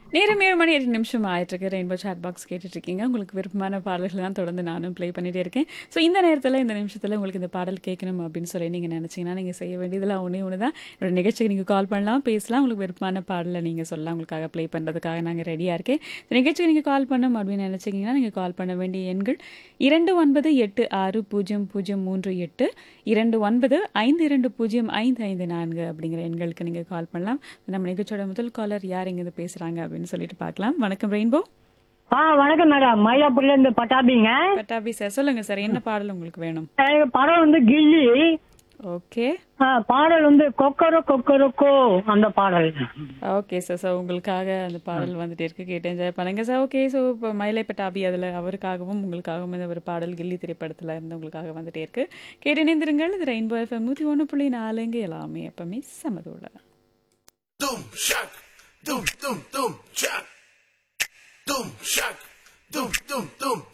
நேரம் ஏழு மணி எட்டு நிமிஷம் ஆயிட்டு இருக்கு ரெயின்போ சாட் பாக்ஸ் கேட்டுட்டு இருக்கீங்க உங்களுக்கு விருப்பமான பாடல்கள் தான் தொடர்ந்து நானும் ப்ளே பண்ணிட்டே இருக்கேன் ஸோ இந்த நேரத்தில் இந்த நிமிஷத்தில் உங்களுக்கு இந்த பாடல் கேட்கணும் அப்படின்னு சொல்லி நீங்கள் நினச்சிங்கன்னா நீங்கள் செய்ய வேண்டியதெல்லாம் ஒன்றே ஒன்று தான் என்னோட நிகழ்ச்சிக்கு நீங்கள் கால் பண்ணலாம் பேசலாம் உங்களுக்கு விருப்பமான பாடலை நீங்கள் சொல்லலாம் உங்களுக்காக ப்ளே பண்ணுறதுக்காக நாங்கள் ரெடியாக இருக்கேன் இந்த நிகழ்ச்சிக்கு நீங்கள் கால் பண்ணணும் அப்படின்னு நினச்சிங்கன்னா நீங்கள் கால் பண்ண வேண்டிய எண்கள் இரண்டு ஒன்பது எட்டு ஆறு பூஜ்ஜியம் பூஜ்ஜியம் மூன்று எட்டு இரண்டு ஒன்பது ஐந்து இரண்டு பூஜ்ஜியம் ஐந்து ஐந்து நான்கு அப்படிங்கிற எண்களுக்கு நீங்கள் கால் பண்ணலாம் நம்ம நிகழ்ச்சியோட முதல் காலர் யார் இங்கேருந்து பேசுகிறாங்க அப்படின்னு சொல்லிட்டு பார்க்கலாம் வணக்கம் ரெயின்போ ஆ வணக்கம் மேடம் மயிலாப்பூர்ல இருந்து பட்டாபிங்க பட்டாபி சார் சொல்லுங்கள் சார் என்ன பாடல் உங்களுக்கு வேணும் எனக்கு படம் வந்து கில்லி ஓகே ஆ, பாடல் வந்து கொக்கரோ கொக்கரோக்கோ அந்த பாடல் ஓகே சார் ஸோ உங்களுக்காக அந்த பாடல் வந்துட்டு இருக்கு கேட்டு என்ஜாய் பண்ணுங்க சார் ஓகே ஸோ இப்போ மயிலை பட்டாபி அதில் அவருக்காகவும் உங்களுக்காகவும் இந்த ஒரு பாடல் கில்லி திரைப்படத்தில் இருந்து உங்களுக்காக வந்துட்டே இருக்கு கேட்டு இணைந்திருங்கள் இது ரெயின்போ எஃப்எம் நூற்றி ஒன்று புள்ளி நாலுங்க எல்லாமே எப்பவுமே சமதோட Doom shock, doom doom doom shock, doom shock, doom doom doom